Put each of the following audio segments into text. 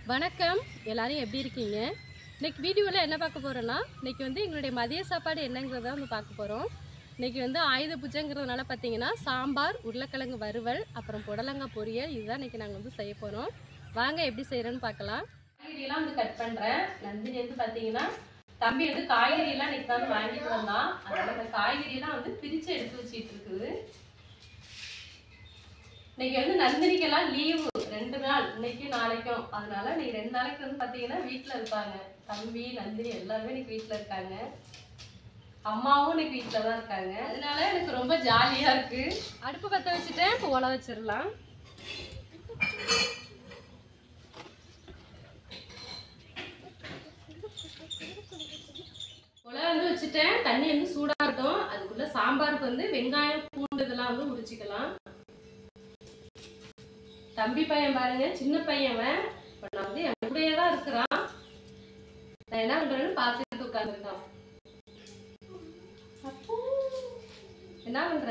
வணக்கம் எல்லாரும் எப்படி இருக்கீங்க இன்னைக்கு வீடியோவில் என்ன பார்க்க போகிறோன்னா இன்னைக்கு வந்து எங்களுடைய மதிய சாப்பாடு என்னங்கிறத வந்து பார்க்க போகிறோம் இன்னைக்கு வந்து ஆயுத பூஜைங்கிறதுனால பார்த்தீங்கன்னா சாம்பார் உருளைக்கிழங்கு வறுவல் அப்புறம் புடலங்காய் பொரியல் இதுதான் இன்னைக்கு நாங்கள் வந்து செய்ய போகிறோம் வாங்க எப்படி செய்கிறோன்னு பார்க்கலாம் காய்கறியெல்லாம் வந்து கட் பண்ணுறேன் நந்தினி வந்து பார்த்தீங்கன்னா தம்பி வந்து காய்கறியெல்லாம் இன்னைக்கு தான் வந்து வாங்கிட்டு வந்தான் அதனால இந்த காய்கறியெல்லாம் வந்து பிரித்து எடுத்து வச்சிட்டு இருக்குது இன்னைக்கு வந்து நந்தினிக்கெல்லாம் லீவு ரெண்டு நாள் இன்னைக்கு நாளைக்கும் அதனால இன்னைக்கு ரெண்டு நாளைக்கு வந்து பார்த்தீங்கன்னா வீட்டில் இருப்பாங்க தம்பி நந்தினி எல்லாருமே இன்னைக்கு வீட்டில் இருக்காங்க அம்மாவும் இன்னைக்கு வீட்டில் தான் இருக்காங்க அதனால எனக்கு ரொம்ப ஜாலியாக இருக்கு அடுப்பு பற்ற வச்சுட்டேன் இப்போ உல வச்சிடலாம் உல வந்து வச்சுட்டேன் தண்ணி வந்து சூடாகட்டும் அதுக்குள்ள சாம்பாருக்கு வந்து வெங்காயம் பூண்டு இதெல்லாம் வந்து உரிச்சிக்கலாம் தம்பி பையன் பாருங்க சின்ன பையன் அவன். இப்ப நான் வந்து என் கூடயே தான் இருக்கிறான் நான் என்ன பண்றேன்னு பார்த்துட்டு உட்காந்துருக்கான் அப்போ, என்ன பண்ற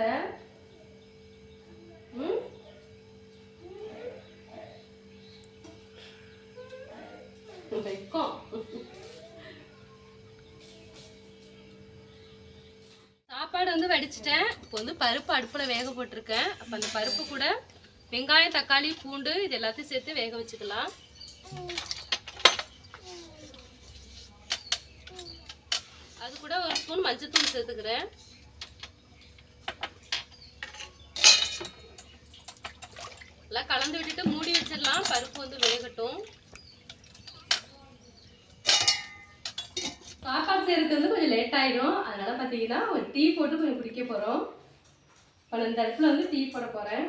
ம்? வெக்கம். சாப்பாடு வந்து வடிச்சிட்டேன் இப்போ வந்து பருப்பு அடுப்புல வேக போட்டிருக்கேன் அப்போ அந்த பருப்பு கூட வெங்காயம் தக்காளி பூண்டு இது எல்லாத்தையும் சேர்த்து வேக வச்சுக்கலாம் அது கூட ஒரு ஸ்பூன் மஞ்சத்தூள் சேர்த்துக்கிறேன் எல்லாம் கலந்து விட்டுட்டு மூடி வச்சிடலாம் பருப்பு வந்து வேகட்டும் சாப்பாடு செய்யறதுக்கு வந்து கொஞ்சம் லேட் ஆயிடும் அதனால பார்த்தீங்கன்னா ஒரு டீ போட்டு கொஞ்சம் குடிக்க போகிறோம் இப்போ நான் இந்த இடத்துல வந்து டீ போட போகிறேன்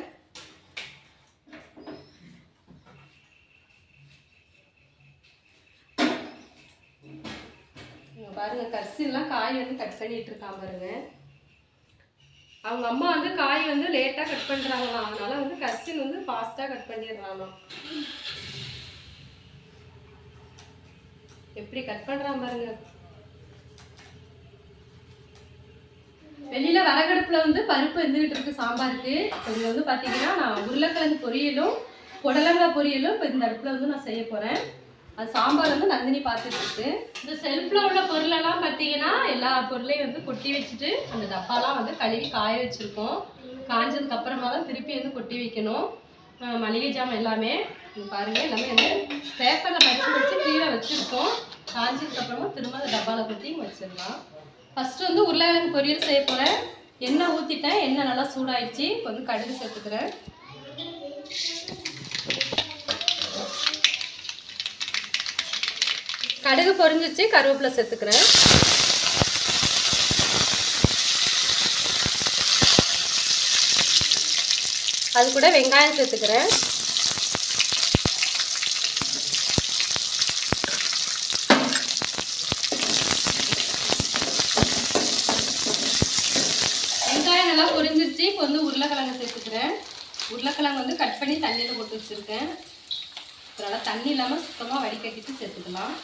இங்க பாருங்க கரிசிலாம் காய் வந்து கட் பண்ணிட்டு இருக்கான் பாருங்க அவங்க அம்மா வந்து காய் வந்து லேட்டாக கட் பண்ணுறாங்களாம் அதனால வந்து கரிசின் வந்து ஃபாஸ்ட்டாக கட் பண்ணிடுறாங்களாம் எப்படி கட் பண்ணுறான் பாருங்க வெளியில வரகடுப்புல வந்து பருப்பு வெந்துகிட்டு இருக்கு சாம்பாருக்கு இப்போ இங்க வந்து பாத்தீங்கன்னா நான் உருளைக்கிழங்கு பொரியலும் புடலங்காய் பொரியலும் இப்போ இந்த அடுப்புல வந்து நான் செய்ய போறேன் அது சாம்பார் வந்து நந்தினி பார்த்துட்டு இருக்கு இந்த செல்ஃப்ல உள்ள பொருளெல்லாம் பார்த்தீங்கன்னா எல்லா பொருளையும் வந்து கொட்டி வச்சுட்டு அந்த டப்பாலாம் வந்து கழுவி காய வச்சிருக்கோம் காஞ்சதுக்கு அப்புறமா தான் திருப்பி வந்து கொட்டி வைக்கணும் அஹ் மளிகை ஜாமான் எல்லாமே இங்க பாருங்க எல்லாமே வந்து பேப்பர்ல மடிச்சு வச்சு கீழே வச்சிருக்கோம் காஞ்சதுக்கு அப்புறமா திரும்ப அந்த டப்பால கொட்டி இங்க வச்சிடலாம் ஃபர்ஸ்ட் வந்து உருளைக்கிழங்கு பொரியல் செய்ய போறேன் எண்ணெய் ஊத்திட்டேன் எண்ணெய் நல்லா சூடாயிடுச்சு இப்போ வந்து கடுகு சேர்த்துக்கிறேன் கடுகு பொரிஞ்சிச்சு கருவேப்பிலை சேர்த்துக்கிறேன் அது கூட வெங்காயம் சேர்த்துக்கிறேன் வெங்காயம் நல்லா பொரிஞ்சிருச்சு இப்போ வந்து உருளைக்கிழங்கு சேர்த்துக்கிறேன் உருளைக்கிழங்கு வந்து கட் பண்ணி தண்ணியில் போட்டு வச்சுருக்கேன் அதனால் தண்ணி இல்லாமல் சுத்தமாக வடிகட்டிட்டு சேர்த்துக்கலாம்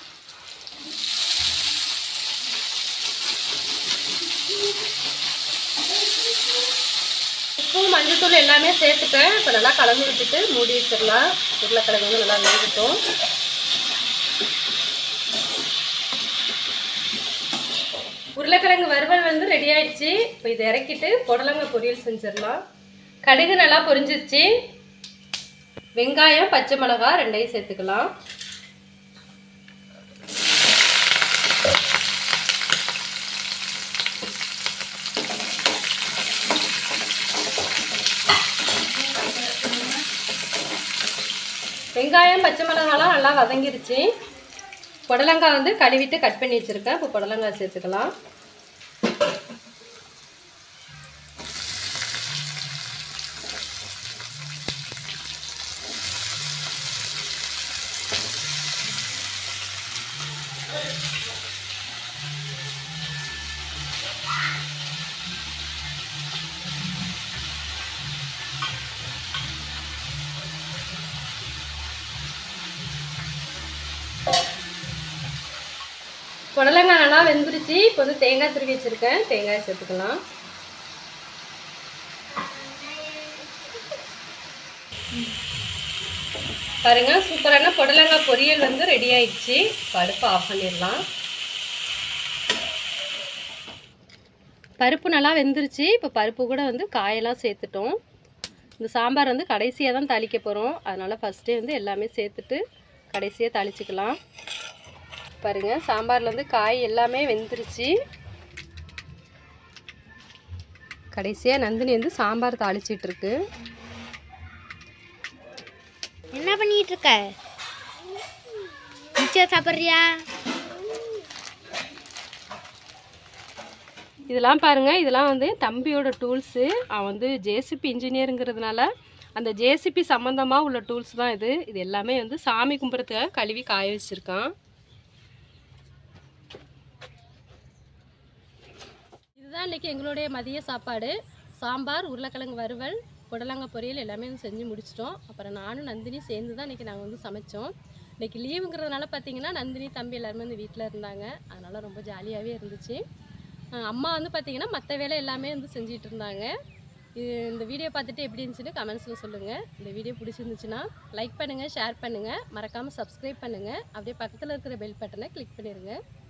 உப்பு மஞ்சத்தூள் எல்லாமே சேர்த்துட்டேன் இப்போ நல்லா கலந்து விட்டுட்டு மூடி வச்சிடலாம் உருளைக்கிழங்கு வந்து நல்லா வேகட்டும் உருளைக்கிழங்கு வறுவல் வந்து ரெடி ஆயிடுச்சு இப்போ இதை இறக்கிட்டு புடலங்காய் பொரியல் செஞ்சிடலாம் கடுகு நல்லா பொரிஞ்சிருச்சு வெங்காயம் பச்சை மிளகாய் ரெண்டையும் சேர்த்துக்கலாம் வெங்காயம் பச்சை மிளகாலாம் நல்லா வதங்கிருச்சு புடலங்காய் வந்து கழுவிட்டு கட் பண்ணி வச்சுருக்கேன் இப்போ புடலங்காய் சேர்த்துக்கலாம் புடலங்காய் நல்லா வெந்துருச்சு இப்போ வந்து தேங்காய் துருவி வச்சுருக்கேன் தேங்காய் சேர்த்துக்கலாம் பாருங்க சூப்பரான புடலங்காய் பொரியல் வந்து ரெடி ஆயிடுச்சு இப்போ அடுப்பு ஆஃப் பண்ணிடலாம் பருப்பு நல்லா வெந்துருச்சு இப்போ பருப்பு கூட வந்து காயெல்லாம் சேர்த்துட்டோம் இந்த சாம்பார் வந்து கடைசியாக தான் தாளிக்க போகிறோம் அதனால் ஃபஸ்ட்டே வந்து எல்லாமே சேர்த்துட்டு கடைசியாக தாளிச்சுக்கலாம் பாருங்கள் சாம்பாரில் வந்து காய் எல்லாமே வெந்துருச்சு கடைசியாக நந்தினி வந்து சாம்பார் தாளிச்சிட்டு இருக்கு என்ன பண்ணிட்டு இருக்க மிச்சம் சாப்பிட்றியா இதெல்லாம் பாருங்க இதெல்லாம் வந்து தம்பியோட டூல்ஸு அவன் வந்து ஜேசிபி இன்ஜினியருங்கிறதுனால அந்த ஜேசிபி சம்மந்தமாக உள்ள டூல்ஸ் தான் இது இது எல்லாமே வந்து சாமி கும்பிட்றதுக்காக கழுவி காய வச்சுருக்கான் இதுதான் இன்றைக்கி எங்களுடைய மதிய சாப்பாடு சாம்பார் உருளைக்கிழங்கு வறுவல் புடலங்காய் பொரியல் எல்லாமே வந்து செஞ்சு முடிச்சிட்டோம் அப்புறம் நானும் நந்தினி சேர்ந்து தான் இன்றைக்கி நாங்கள் வந்து சமைச்சோம் இன்றைக்கி லீவுங்கிறதுனால பார்த்தீங்கன்னா நந்தினி தம்பி எல்லாருமே வந்து வீட்டில் இருந்தாங்க அதனால் ரொம்ப ஜாலியாகவே இருந்துச்சு அஹ் அம்மா வந்து பார்த்தீங்கன்னா மற்ற வேலை எல்லாமே வந்து செஞ்சிட்டு இருந்தாங்க இது இந்த வீடியோ பார்த்துட்டு எப்படி இருந்துச்சுன்னு கமெண்ட்ஸில் சொல்லுங்கள் இந்த வீடியோ பிடிச்சிருந்துச்சுன்னா லைக் பண்ணுங்கள் ஷேர் பண்ணுங்கள் மறக்காமல் சப்ஸ்கிரைப் பண்ணுங்கள் அப்படியே பக்கத்தில் இருக்கிற பெல் பட்டனை கிளிக் பண்ணிடுங்க